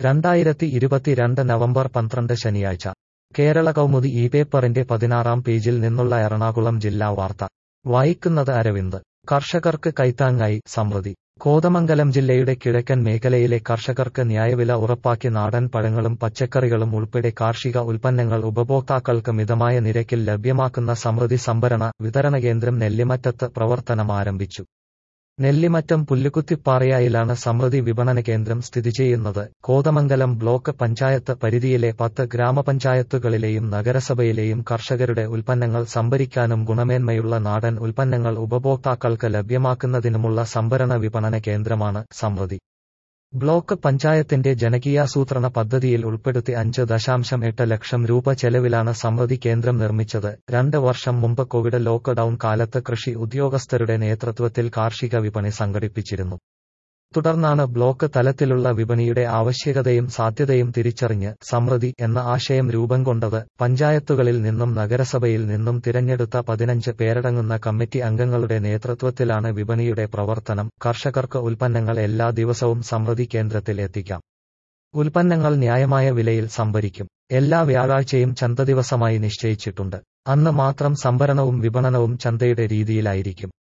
രണ്ടായിരത്തി ഇരുപത്തിരണ്ട് നവംബർ പന്ത്രണ്ട് ശനിയാഴ്ച കേരള കൗമുദി ഈ പേപ്പറിന്റെ പതിനാറാം പേജിൽ നിന്നുള്ള എറണാകുളം ജില്ലാ വാർത്ത വായിക്കുന്നത് അരവിന്ദ് കർഷകർക്ക് കൈത്താങ്ങായി സമൃദ്ധി കോതമംഗലം ജില്ലയുടെ കിഴക്കൻ മേഖലയിലെ കർഷകർക്ക് ന്യായവില ഉറപ്പാക്കി നാടൻ പഴങ്ങളും പച്ചക്കറികളും ഉൾപ്പെടെ കാർഷിക ഉൽപ്പന്നങ്ങൾ ഉപഭോക്താക്കൾക്ക് മിതമായ നിരക്കിൽ ലഭ്യമാക്കുന്ന സമൃദ്ധി സംഭരണ വിതരണ കേന്ദ്രം നെല്ലിമറ്റത്ത് പ്രവർത്തനം ആരംഭിച്ചു നെല്ലിമറ്റം പുല്ലുകുത്തിപ്പാറയായിലാണ് സമൃദ്ധി വിപണന കേന്ദ്രം സ്ഥിതി ചെയ്യുന്നത് കോതമംഗലം ബ്ലോക്ക് പഞ്ചായത്ത് പരിധിയിലെ പത്ത് ഗ്രാമപഞ്ചായത്തുകളിലെയും നഗരസഭയിലെയും കർഷകരുടെ ഉൽപ്പന്നങ്ങൾ സംഭരിക്കാനും ഗുണമേന്മയുള്ള നാടൻ ഉൽപ്പന്നങ്ങൾ ഉപഭോക്താക്കൾക്ക് ലഭ്യമാക്കുന്നതിനുമുള്ള സംഭരണ വിപണന കേന്ദ്രമാണ് സമൃദ്ധി ബ്ലോക്ക് പഞ്ചായത്തിന്റെ ജനകീയാസൂത്രണ പദ്ധതിയിൽ ഉൾപ്പെടുത്തി അഞ്ച് ദശാംശം എട്ട് ലക്ഷം രൂപ ചെലവിലാണ് സമൃദ്ധി കേന്ദ്രം നിർമ്മിച്ചത് രണ്ട് വർഷം മുമ്പ് കോവിഡ് ലോക്ക്ഡൌൺ കാലത്ത് കൃഷി ഉദ്യോഗസ്ഥരുടെ നേതൃത്വത്തിൽ കാർഷിക വിപണി സംഘടിപ്പിച്ചിരുന്നു തുടർന്നാണ് ബ്ലോക്ക് തലത്തിലുള്ള വിപണിയുടെ ആവശ്യകതയും സാധ്യതയും തിരിച്ചറിഞ്ഞ് സമൃദ്ധി എന്ന ആശയം രൂപം കൊണ്ടത് പഞ്ചായത്തുകളിൽ നിന്നും നഗരസഭയിൽ നിന്നും തിരഞ്ഞെടുത്ത പതിനഞ്ച് പേരടങ്ങുന്ന കമ്മിറ്റി അംഗങ്ങളുടെ നേതൃത്വത്തിലാണ് വിപണിയുടെ പ്രവർത്തനം കർഷകർക്ക് ഉൽപ്പന്നങ്ങൾ എല്ലാ ദിവസവും സമൃദ്ധി കേന്ദ്രത്തിൽ എത്തിക്കാം ഉൽപ്പന്നങ്ങൾ ന്യായമായ വിലയിൽ സംഭരിക്കും എല്ലാ വ്യാഴാഴ്ചയും ചന്ത ദിവസമായി നിശ്ചയിച്ചിട്ടുണ്ട് അന്ന് മാത്രം സംഭരണവും വിപണനവും ചന്തയുടെ രീതിയിലായിരിക്കും